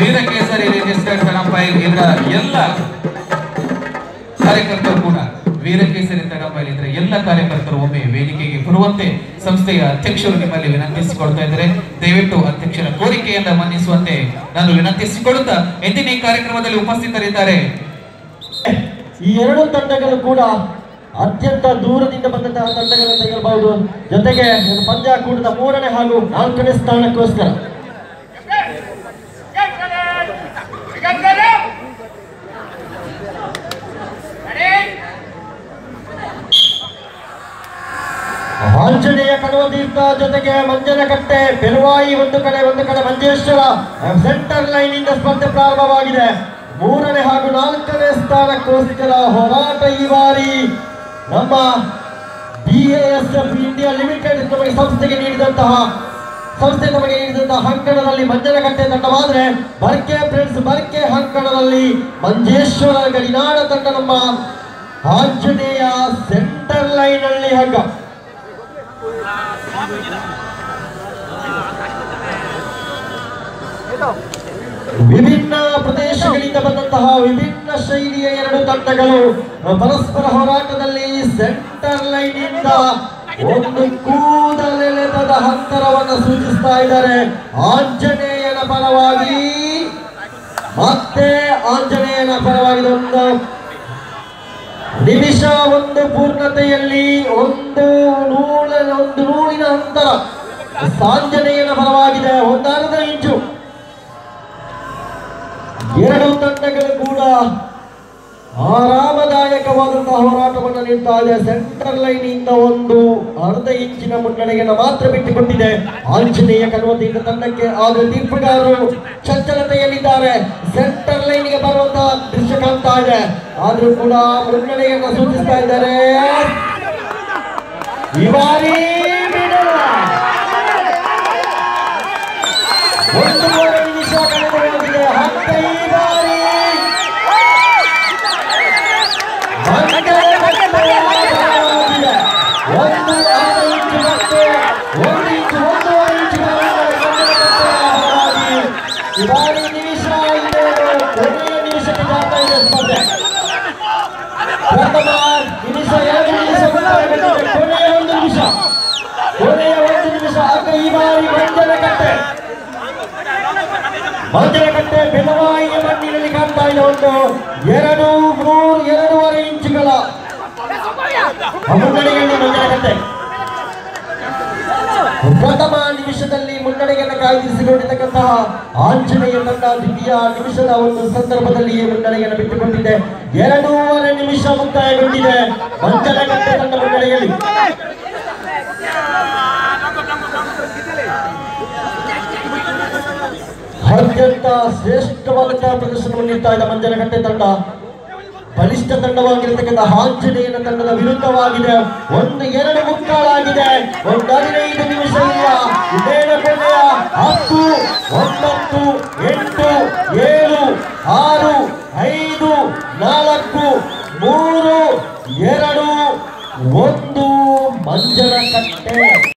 Veerakesari registered ಕಣಂಬಾಯಿ ಇದರ ಎಲ್ಲ ಕಾರ್ಯಕರ್ತರು ಕೂಡ ವೀರಕೇಸರಿ ತಡಂಬೈಲ್ ಇದ್ರೆ ಎಲ್ಲ ಕಾರ್ಯಕರ್ತರು ಒಮ್ಮೆ ವೇದಿಕೆಗೆ ಬರುವಂತೆ ಸಂಸ್ಥೆಯ ಅಧ್ಯಕ್ಷರು ನಿಮ್ಮಲ್ಲಿ ವಿನಂತಿಸಿಕೊಳ್ತಾ ಇದ್ದಾರೆ ದಯವಿಟ್ಟು ಅಧ್ಯಕ್ಷರ ಕೋರಿಕೆಯಿಂದ ಮನ್ನಿಸುವಂತೆ ನಾನು ವಿನಂತಿಸಿಕೊಳ್ಳುತ್ತಾ ಇಂದಿನ ಈ ಕಾರ್ಯಕ್ರಮದಲ್ಲಿ ಉಪಸ್ಥಿತರಿದ್ದಾರೆ ಈ ಎರಡು ತಂಡಗಳು ಕೂಡ ಅತ್ಯಂತ ದೂರದಿಂದ ಬಂದಂತಹ ತಂಡಗಳನ್ನು ತೆಗೆಯಬಹುದು ಜೊತೆಗೆ ಇದು ಪಂದ್ಯಾಕೂಟದ ಮೂರನೇ ಹಾಗೂ ನಾಲ್ಕನೇ ಸ್ಥಾನಕ್ಕೋಸ್ಕರ ಆಂಜನೇಯ ಕಣವತೀರ್ಥ ಜೊತೆಗೆ ಮಂಜನಕಟ್ಟೆ ಬೆಲವಾಯಿ ಒಂದು ಕಡೆ ಒಂದು ಕಡೆ ಮಂಜೇಶ್ವರ ಸೆಂಟರ್ ಲೈನ್ ಇಂದ ಸ್ಪರ್ಧೆ ಪ್ರಾರಂಭವಾಗಿದೆ ಮೂರನೇ ಹಾಗೂ ನಾಲ್ಕನೇ ಸ್ಥಾನಕ್ಕೋಸ್ಕರ ಹೋರಾಟ ಈ ಬಾರಿ ನಮ್ಮ ಬಿಎಎಸ್ಎಫ್ ಇಂಡಿಯಾ ಲಿಮಿಟೆಡ್ ನಮಗೆ ಸಂಸ್ಥೆಗೆ ನೀಡಿದಂತಹ ಸಂಸ್ಥೆ ನಮಗೆ ನೀಡಿದಂತಹ ಅಂಕಣದಲ್ಲಿ ಮಂಜನಕಟ್ಟೆ ತಂಡವಾದ್ರೆ ಬರ್ಕೆ ಫ್ರೆಂಡ್ಸ್ ಬರ್ಕೆ ಅಂಕಣದಲ್ಲಿ ಮಂಜೇಶ್ವರ ಗಡಿನಾಡ ತಂಡ ನಮ್ಮ ಆಂಜನೇಯ ಸೆಂಟರ್ ಲೈನ್ ಅಲ್ಲಿ ಹಗ್ಗ ವಿಭಿನ್ನ ಪ್ರದೇಶಗಳಿಂದ ಬಂದಂತಹ ವಿಭಿನ್ನ ಶೈಲಿಯ ಎರಡು ತಂಡಗಳು ಪರಸ್ಪರ ಹೋರಾಟದಲ್ಲಿ ಸೆಂಟರ್ ಲೈನ್ ಇಂದ ಒಂದು ಕೂದಲೆಳೆತದ ಅಂತರವನ್ನು ಸೂಚಿಸ್ತಾ ಇದ್ದಾರೆ ಆಂಜನೇಯನ ಪರವಾಗಿ ಮತ್ತೆ ಆಂಜನೇಯನ ಪರವಾಗಿ ಒಂದು ನಿಮಿಷ ಒಂದು ಪೂರ್ಣತೆಯಲ್ಲಿ ಒಂದು ನೂಲ ಒಂದು ನೂಲಿನ ಅಂತರ ಸಾಂಜನೇಯನ ಪರವಾಗಿದೆ ಒಂದು ಅರ್ಧ ಇಂಚು ಎರಡು ತಂಡಗಳು ಕೂಡ ಆರಾಮದಾಯಕವಾದಂತಹ ಹೋರಾಟವನ್ನು ನೀಡ್ತಾ ಇದೆ ಸೆಂಟರ್ ಲೈನ್ ಇಂದ ಒಂದು ಅರ್ಧ ಇಂಚಿನ ಮುನ್ನಡೆಯನ್ನು ಮಾತ್ರ ಬಿಟ್ಟುಕೊಟ್ಟಿದೆ ಆಂಜನೇಯ ಕನ್ವತಿಯಿಂದ ತಂಡಕ್ಕೆ ಆದರೆ ತೀರ್ಪುಗಾರರು ಚಂಚಲತೆಯಲ್ಲಿದ್ದಾರೆ ಸೆಂಟರ್ ಲೈನ್ಗೆ ಬರುವಂತಹ ದೃಶ್ಯ ಕಾಣ್ತಾ ಇದೆ ಆದ್ರೂ ಕೂಡ ಮುನ್ನಡೆಯನ್ನು ಸೂಚಿಸ್ತಾ ಇದ್ದಾರೆ ಈ ಬಾರಿ ಬಿಡಲ್ಲ. ಒಂದೂವರೆ ನಿಮಿಷ ಕಳೆದು ಹೋಗಿದೆ ಹತ್ತ ಈ ಬಾರಿ ಮಂಗಳಕಟ್ಟೆಯಾಗಿದೆ. ಒಂದು ಅರ್ಧ ಇಂಚು ಮತ್ತೆ ಒಂದು ಇಂಚು ಒಂದೂವರೆ ಇಂಚು ಮಂಗಳಕಟ್ಟೆಯಾಗಿ ಈ ಬಾರಿ ನಿಮಿಷ ಇನ್ನೇನು ಕೊನೆಯ ನಿಮಿಷಕ್ಕೆ ಜಾಗ್ತಾ ಇದೆ ಸ್ಪರ್ಧೆ ಪ್ರಥಮ ನಿಮಿಷ ಎರಡು ನಿಮಿಷ ಮುಕ್ತಾಯ ಬಂದಿದೆ. ಕೊನೆಯ ಒಂದು ನಿಮಿಷ ಕೊನೆಯ ಒಂದು ನಿಮಿಷ ಆಗ ಈ ಬಾರಿ ಮಂಜನಕಟ್ಟೆ ಮಂಜನಕಟ್ಟೆ ಬೆಳವಾಯಿಗೆ ಮಣ್ಣಿನಲ್ಲಿ ಕಾಣ್ತಾ ಇದೆ ಒಂದು ಎರಡು ಮೂರು ಎರಡೂವರೆ ಇಂಚುಗಳ ಮುನ್ನಡೆಯಲ್ಲಿ ಮಂಜನಕಟ್ಟೆ ಪ್ರಥಮ ನಿಮಿಷದಲ್ಲಿ ಮುನ್ನಡೆಯನ್ನು ಕಾಯ್ದಿರಿಸಿಕೊಂಡಿರ್ತಕ್ಕಂತಹ ಆಂಜನೇಯ ತಂಡ ದ್ವಿತೀಯ ನಿಮಿಷದ ಒಂದು ಸಂದರ್ಭದಲ್ಲಿಯೇ ಮುನ್ನಡೆಯನ್ನು ಬಿಟ್ಟುಕೊಂಡಿದೆ ಎರಡೂವರೆ ನಿಮಿಷ ಮುಕ್ತಾಯಗೊಂಡಿದೆ ಮಂಜನಕಟ್ಟೆ ತಂಡ ಮುನ್ನಡೆಯಲ್ಲಿ ಅತ್ಯಂತ ಶ್ರೇಷ್ಠವಾದಂತಹ ಪ್ರದರ್ಶನವನ್ನು ನೀಡ್ತಾ ಇದೆ ಮಂಜನಕಟ್ಟೆ ತಂಡ ಬಲಿಷ್ಠ ತಂಡವಾಗಿರತಕ್ಕಂಥ ಆಂಜನೇಯನ ತಂಡದ ವಿರುದ್ಧವಾಗಿದೆ ಒಂದು ಎರಡು ಮುಕ್ಕಾಲಾಗಿದೆ ಒಂದು ಹದಿನೈದು ನಿಮಿಷ ಇಲ್ಲ ಇದೇನ ಕೊನೆಯ ಹತ್ತು ಒಂಬತ್ತು